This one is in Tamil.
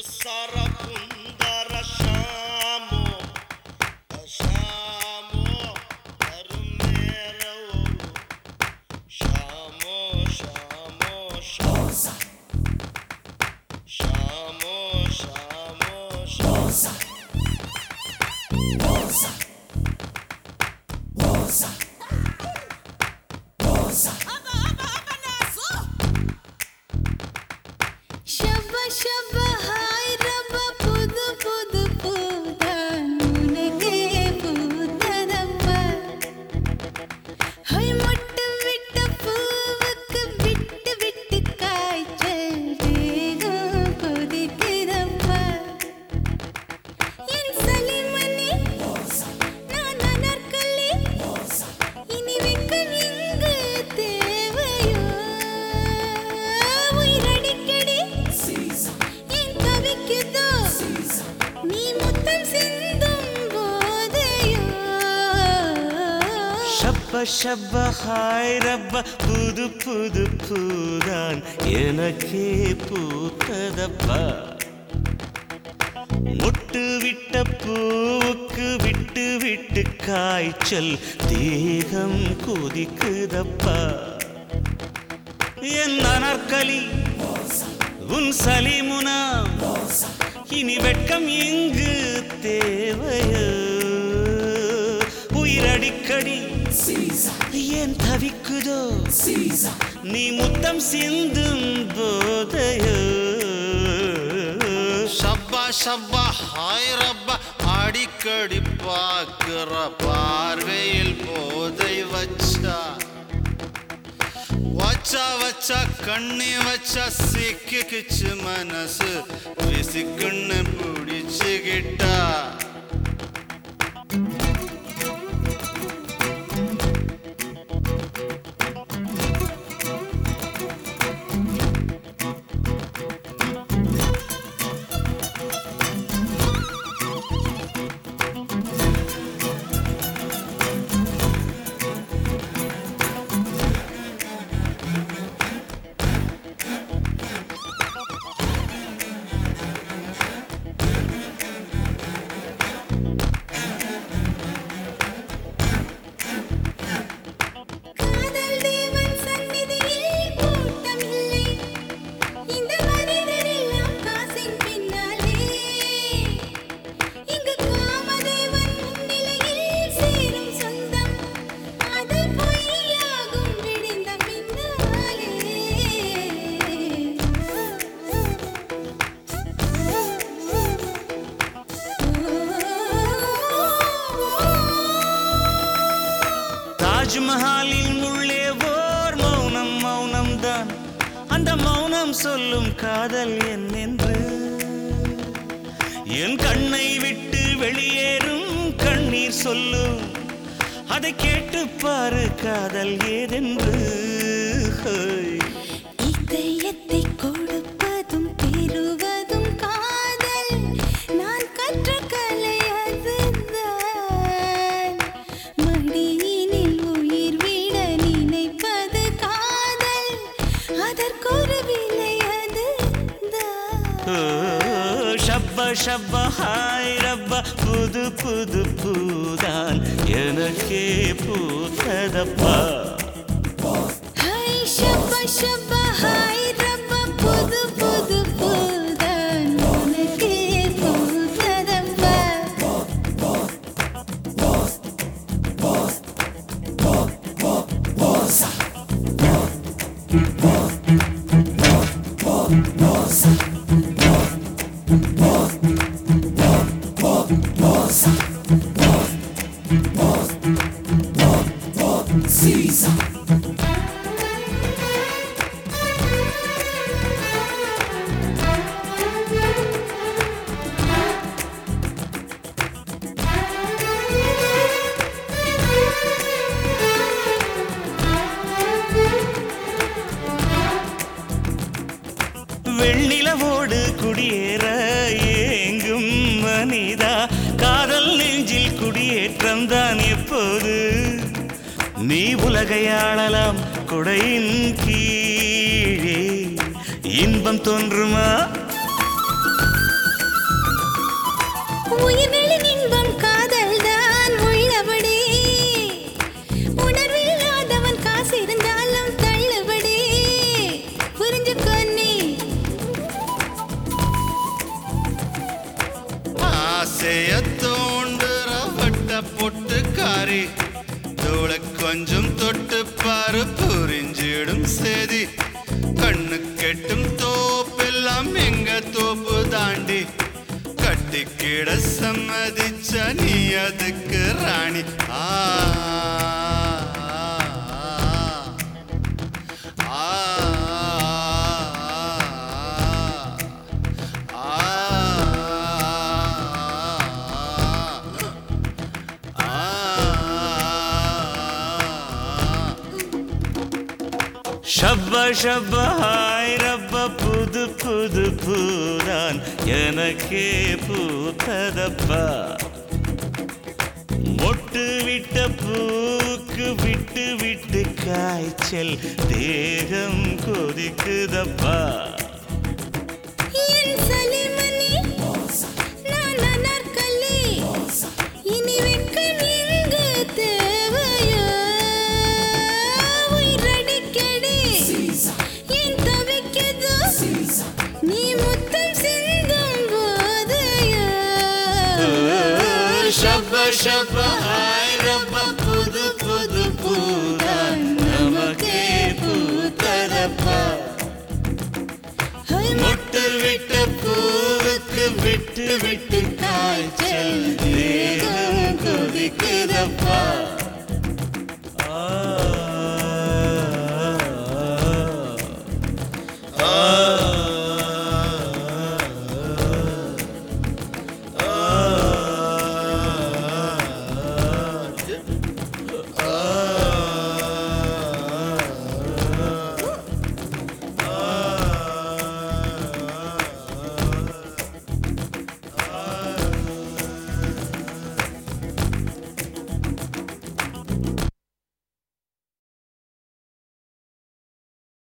ಸುಸರ ಕುಂದರ ಶಾಮೋ ಶಾಮೋ ಅರುಮೇರವು ಶಾಮೋ ಶಾಮೋ ಶಾಸ ಶಾಮೋ ಶಾಮೋ ಶಾಸ ಶಬ್ಬ ಶಬ್ಬ ಹಾಯ್ ರಬ್ಬ ಪುದು ಪುದು ಪೂದ உனக்கே பூத்ததப்ப ஹொய் மொட்டு விட்ட பூவுக்கு விட்டு விட்டு காய்ச்சல் வேகம் கொதிக்குதப்ப என் சலிமணி நான் அனர்கலி இனி வெக்கம் எங்கு தேவையோ உயிரடிக்கடி என் கவிக்குதோ நீ முத்தம் சிந்தும் போதையோ ஷப்ப ஷப்ப ஹாய் ரப்ப புது புது பூதான் எனக்கே பூத்ததப்பா முட்டு விட்ட பூவுக்கு விட்டு விட்டு காய்ச்சல் தேகம் கொதிக்குதப்பா என் அனர்கலி உன் சலிமுனா இனி வெட்கம் எங்கு தேவையோ உயிரடிக்கடி ஏன் தவிக்குதோ நீ முத்தம் சிந்தும் போதையோ ஷப்பா ஷப்பா ஹாய் ரப்பா அடிக்கடி பார்க்கிற பார்வையில் போதை வச்சா வச்சா வச்சா கண்ணி வச்சா சிக்கிக்குச்சு மனசு விசிக்குன்னு பிடிச்சுக்கிட்டா காதல் தேவன் சந்நிதியில் கூட்டம் இல்லை இந்த மனிதரெல்லாம் காசின் பின்னாலே இங்கு காமதேவன் முன்னிலையில் சேரும் சொந்தம் அது பொய்யாகும் விடிந்த பின்னாலே தாஜ்மஹாலில் உள்ளே ஓர் மௌனம் மௌனம் தான் அந்த மௌனம் சொல்லும் காதல் என்னென்று என் கண்ணை விட்டு வெளியேறும் கண்ணீர் சொல்லும் அதை கேட்டு பாரு காதல் ஏதென்று ஹோய். இதயத்தை கொடுப்பதும் பெறுவதும் காதல் நான் கற்ற கலை அதுதான் மடியினில் உயிர் விட நினைப்பது காதல் அதற்கொரு விலை அதுதான் ஓ, ஷப்ப ஷப்ப ஹாய் ரப்ப புது புது பூதான் எனக்கே பூத்ததப்பா ஹை ஷப்ப ஷப்ப ஹாய் ரப்ப புது புது புதான் உனக்கே பூத்ததப்பா வெண்ணிலவோடு குடியேற ஏங்கும் மனிதா காதல் நெஞ்சில் குடியேற்றம் தான் எப்போது நீ உலகை ஆளலாம் குடையின் கீழே இன்பம் தோன்றுமா உயிர்களின் இன்பம் காதல்தான் உள்ளபடி உணர்வில்லாதவன் காசு இருந்தாலும் தள்ளுபடி புரிஞ்சுக்கோ நீ ஆசைய தோண்டுற வட்ட பொட்டுக்காரி தோளை கொஞ்சம் தொட்டு பாரு புரிஞ்சிடும் சேதி கண்ணு கெட்டும் தோப்பெல்லாம் எங்க தோப்பு தாண்டி கட்டிக்கிட சம்மதிச்ச நீ அதுக்கு ராணி ஆ ஆ, ஆ, ஆ. ஷப்ப ஷப்ப ஹாய் ரப்ப புது புது பூதான் எனக்கே பூத்ததப்பா மொட்டு விட்ட பூக்கு விட்டு விட்டு காய்ச்சல் தேகம் கொதிக்குதப்பா என் சலிமணி நான் அனார்கலி இனி வெட்கம் எங்கு தேவையோ உயிரடிக்கடி என் தவிக்கதோ நீ முத்தம் சிந்தும் போதையோ ஷப்ப ஷப்ப ஹாய் ரப்ப புது புது பூதான் நமக்கே பூத்ததப்பா ஹை மொட்டு விட்ட பூவுக்கு விட்டு விட்டு காய்ச்சல்